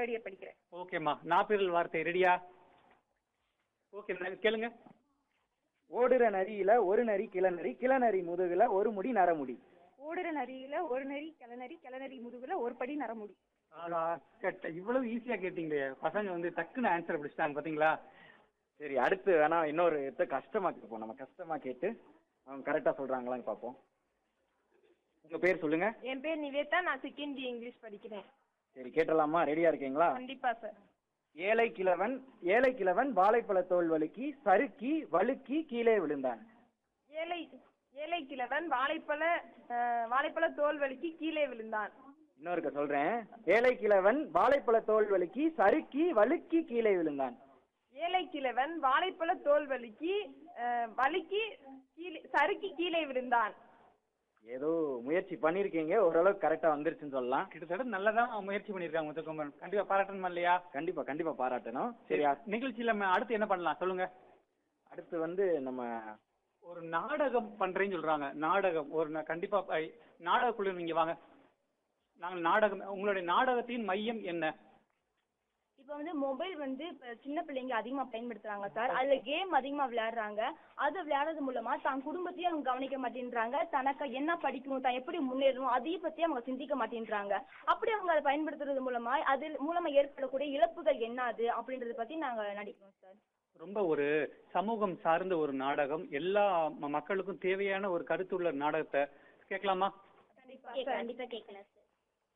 third year படிக்கிறேன் ஓகேம்மா நாப்பிரல் வார்த்தை ரெடியா ஓகே கேளுங்க ஓடுற நரியில ஒரு நரி கிளநரி கிளநரி முதுகுல ஒரு முடி நரமுடி ஓடுற நரியில ஒரு நரி கிளநரி கிளநரி முதுகுல ஒரு படி நரமுடி ஆடா, கெட்ட இவ்வளவு ஈஸியா கேட்டீங்களே பசங்க வந்து டக்குன்னு ஆன்சர் பிடிச்சிட்டாங்க பாத்தீங்களா சரி அடுத்து வேணா இன்னொரு இதை கஷ்டமா கேட்போம் நம்ம கஷ்டமா கேட்டு அவங்க கரெக்டா சொல்றாங்களான்னு பார்ப்போம் உங்க பேர் சொல்லுங்க என் பேர் நிவேதா நான் செகண்ட் இங்கிலீஷ் படிக்கிறேன் சரி கேட்டலாமா ரெடியா இருக்கீங்களா கண்டிப்பா சார் ஏழை கிழவன் ஏழை கிழவன் வாழைப்பழ தோல் வலுக்கி சறுக்கி வழுக்கி கீழே விழுந்தான் ஏழை ஏழை கிழவன் வாழைப்பழ அஹ், வாழைப்பழ தோல் வலிக்கு கீழே விழுந்தான் இன்னொருக்க சொல்றேன் ஏழை கிழவன் வாழைப்பழ தோல் வலுக்கி சறுக்கி வழுக்கி கீழே விழுந்தான் ஏழை கிழவன் வாழைப்பழ தோல் வலிக்கு அஹ், வலிக்கு கீழே சறுக்கி கீழே விழுந்தான் ஏதோ முயற்சி பண்ணிருக்கீங்க ஓரளவுக்கு கரெக்டா வந்துருச்சுன்னு சொல்லலாம் கிட்டத்தட்ட நல்லதான் முயற்சி பண்ணிருக்காங்க முத்துக்குமரன் கண்டிப்பா பாராட்டணுமா இல்லையா கண்டிப்பா கண்டிப்பா பாராட்டணும் சரி சரியா நிகழ்ச்சியில நம்ம அடுத்து என்ன பண்ணலாம் சொல்லுங்க அடுத்து வந்து நம்ம ஒரு நாடகம் பண்றேன்னு சொல்றாங்க நாடகம் ஒரு நா- கண்டிப்பா ஐ, நாடகக்குழு நீங்க வாங்க நாங்கள் நாடகம் உங்களுடைய நாடகத்தின் மையம் என்ன இப்போ வந்து மொபைல் வந்து இப்போ சின்ன பிள்ளைங்க அதிகமாக பயன்படுத்துறாங்க சார் அதில் கேம் அதிகமாக விளையாடுறாங்க அது விளையாடுறது மூலமா தான் குடும்பத்தையும் அவங்க கவனிக்க மாட்டேன்றாங்க தனக்கு என்ன படிக்கணும் தான் எப்படி முன்னேறணும் அதையும் பற்றி அவங்க சிந்திக்க மாட்டேன்றாங்க அப்படி அவங்க அதை பயன்படுத்துறது மூலமா அதில் மூலமா ஏற்படக்கூடிய இழப்புகள் என்னது அப்படின்றத பற்றி நாங்கள் நடிக்கிறோம் சார் ரொம்ப ஒரு சமூகம் சார்ந்த ஒரு நாடகம் எல்லா ம- மக்களுக்கும் தேவையான ஒரு கருத்துள்ள நாடகத்தை கேட்கலாமா கண்டிப்பாக கண்டிப்பா கேட்கலாம் சார்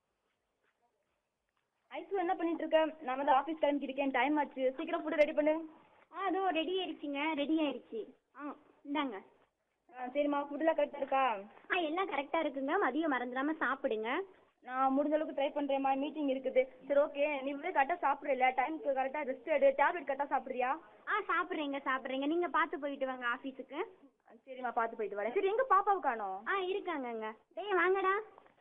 ஐஸ்வர்யா என்ன பண்ணிட்டு இருக்க நான் வந்து ஆஃபீஸ் கிளம்பிருக்கேன் டைம் ஆச்சு சீக்கிரம் ஃபுட் ரெடி பண்ணு ஆ அதோ ரெடி ஆயிடுச்சுங்க ரெடி ஆயிடுச்சு ஆ இந்தாங்க ஆ, சரிம்மா ஃபுட்டெல்லாம் கரெக்டாக இருக்கா ஆ எல்லாம் கரெக்டா இருக்குங்க மதியம் மறந்துடாம சாப்பிடுங்க நான் முடிஞ்ச அளவுக்கு ட்ரை பண்றேன்மா மீட்டிங் இருக்குது சரி ஓகே நீ வந்து கரெக்டாக சாப்பிடல டைம்க்கு கரெக்டாக ரெஸ்ட் எடு டேப்லெட் கரெக்டாக சாப்பிட்றியா ஆ சாப்பிட்றீங்க சாப்பிட்றீங்க நீங்க பார்த்து போயிட்டு வாங்க ஆஃபீஸுக்கு சரிம்மா பார்த்து போயிட்டு வரேன் சரி எங்க பாப்பாவை காணோம் ஆ இருக்காங்கங்க டேய் வாங்கடா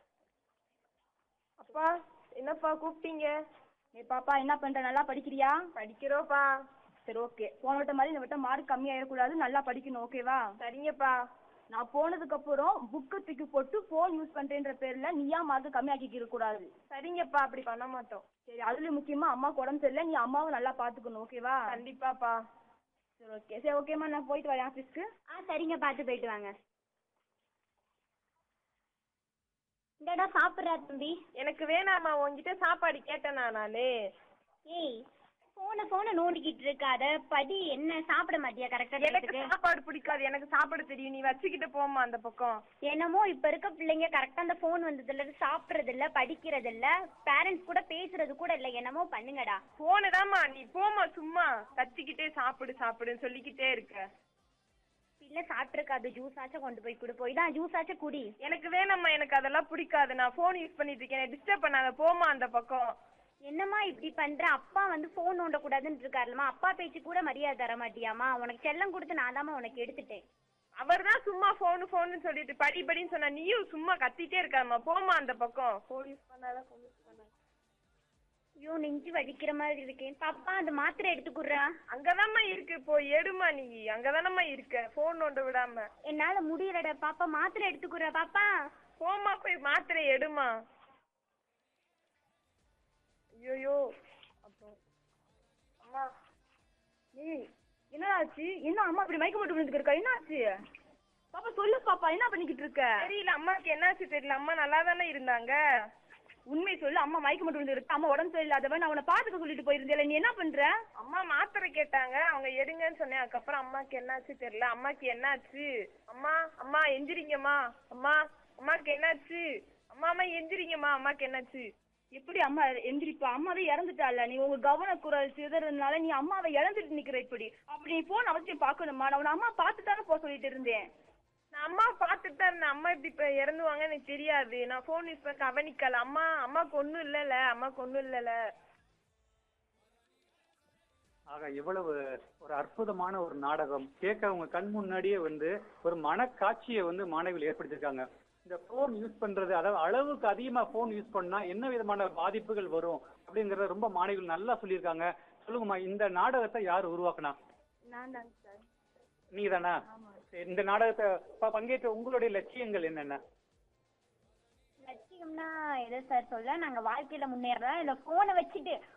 அப்பா என்னப்பா கூப்பிட்டீங்க ஏ பாப்பா என்ன பண்ற நல்லா படிக்கிறியா படிக்கிறோப்பா சரி ஓகே போன வட்டம் மாதிரி இந்த வட்டம் மார்க் கம்மியாயிடக்கூடாது நல்லா படிக்கணும் ஓகேவா சரிங்கப்பா நான் போனதுக்கு அப்புறம் புக்கை தூக்கி போட்டு ஃபோன் யூஸ் பண்றேன்ற பேர்ல நீயா மார்க் கம்மியாக்கிக்க கூடாது சரிங்கப்பா அப்படி பண்ண மாட்டோம் சரி அதுலயும் முக்கியமா அம்மாக்கு உடம்பு சரியில்லை நீ அம்மாவை நல்லா பாத்துக்கணும் ஓகேவா கண்டிப்பாப்பா சரி ஓகே சரி ஓகேம்மா நான் போயிட்டு வரேன் ஆஃபீஸ்க்கு ஆ சரிங்க பார்த்து போயிட்டு வாங்க இந்தடா சாப்பிட்றா தம்பி எனக்கு வேணாம்மா உன்கிட்ட சாப்பாடு கேட்டேனா நானு ஏய் போன போன நோண்டிக்கிட்டு இருக்காத படி என்ன சாப்பிட மாட்டியா கரெக்டா எனக்கு சாப்பாடு பிடிக்காது எனக்கு சாப்பாடு தெரியும் நீ வச்சுக்கிட்டு போமா அந்த பக்கம் என்னமோ இப்ப இருக்க பிள்ளைங்க கரெக்டா அந்த போன் வந்ததுல இருந்து சாப்பிடுறது இல்ல படிக்கிறது இல்ல பேரண்ட்ஸ் கூட பேசுறது கூட இல்ல என்னமோ பண்ணுங்கடா போனதாம்மா நீ போமா சும்மா கத்திக்கிட்டே சாப்பிடு சாப்பிடுன்னு சொல்லிக்கிட்டே இருக்க இல்ல சாப்பிட்டுருக்காது ஜூஸ் ஆச்சும் கொண்டு போய் கொடு போய் தான் ஜூஸ் ஆச்சும் குடி எனக்கு வேணாம்மா எனக்கு அதெல்லாம் பிடிக்காது நான் ஃபோன் யூஸ் பண்ணிட்டு இருக்கேன் டிஸ்டர்ப் பண்ணாத போமா அந்த பக்கம் என்னம்மா இப்படி பண்ற அப்பா வந்து போன் நோண்ட கூடாதுன்னு இருக்காருலமா அப்பா பேச்சு கூட மரியாதை தர மாட்டியாமா உனக்கு செல்லம் கொடுத்து நான் தாம்மா உனக்கு எடுத்துட்டேன் அவர் தான் சும்மா ஃபோனு ஃபோனு சொல்லிட்டு படி படின்னு சொன்னா நீயும் சும்மா கத்திட்டே இருக்காம்மா போமா அந்த பக்கம் ஃபோன் யூஸ் பண்ணாத ஃபோன் யூஸ் பண்ணாத ஐயோ நெஞ்சு வலிக்கிற மாதிரி இருக்கேன் பாப்பா அந்த மாத்திரை எடுத்துக்குறா அங்கதாம்மா இருக்கு போய் எடுமா நீ அங்கதானம்மா இருக்க ஃபோன் நோண்ட விடாம என்னால முடியலடா பாப்பா மாத்திரை எடுத்துக்குறா பாப்பா போமா போய் மாத்திரை எடுமா ஐயோயோ அப்புறம் அம்மா ஏய் என்ன ஆச்சு என்ன அம்மா இப்படி மயக்க போட்டு விழுந்துட்டு இருக்கா என்ன ஆச்சு பாப்பா சொல்லு பாப்பா என்ன பண்ணிக்கிட்டு இருக்க தெரியல அம்மாக்கு என்னாச்சு தெரியல அம்மா நல்லா தானே இருந்தாங்க உண்மை சொல்லு அம்மா மயக்க மட்டும் விழுந்துருக்கு அம்மா உடம்பு சரியில்லாதவன் அவனை பாத்துக்க சொல்லிட்டு போயிருந்தேல நீ என்ன பண்ற அம்மா மாத்திரை கேட்டாங்க அவங்க எடுங்கன்னு சொன்னேன் அதுக்கப்புறம் அம்மாக்கு என்னாச்சு தெரியல அம்மாக்கு என்னாச்சு அம்மா அம்மா எந்திரிங்கம்மா அம்மா அம்மாக்கு என்னாச்சு அம்மா அம்மா எந்திரிங்கம்மா அம்மாக்கு என்னாச்சு எப்படி அம்மா எந்திரிப்பா அம்மாவே இறந்துட்டால நீ உங்க கவனக்குரல் சிதறதுனால நீ அம்மாவை இழந்துட்டு நிக்கிற இப்படி அப்படி நீ போன அவசியம் பார்க்கணுமா நான் உன் அம்மா பார்த்து தானே போக சொல்லிட்டு இருந்தேன் நான் அம்மா பார்த்துட்டு தான் இருந்தேன் அம்மா இப்படி இப்ப இறந்துவாங்க எனக்கு தெரியாது நான் ஃபோன் யூஸ் பண்ண கவனிக்கல அம்மா அம்மாக்கு ஒண்ணும் இல்லல அம்மாக்கு ஒண்ணும் இல்லல ஆக எவ்வளவு ஒரு அற்புதமான ஒரு நாடகம் கேட்க அவங்க கண் முன்னாடியே வந்து ஒரு மனக்காட்சியை வந்து மாணவிகள் ஏற்படுத்தியிருக்காங்க இந்த போன் யூஸ் பண்றது அதாவது அளவுக்கு அதிகமா போன் யூஸ் பண்ணா என்ன விதமான பாதிப்புகள் வரும் அப்படிங்கறத ரொம்ப மாணவிகள் நல்லா சொல்லியிருக்காங்க சொல்லுங்கம்மா இந்த நாடகத்தை யார் உருவாக்குனா நான் தாங்க சார் நீங்க தானா இந்த நாடகத்தை ப- பங்கேற்ற உங்களுடைய லட்சியங்கள் என்னென்ன லட்சியம்னா எதை சார் சொல்ல நாங்க வாழ்க்கையில முன்னேறோம் இல்ல போனை வச்சுட்டு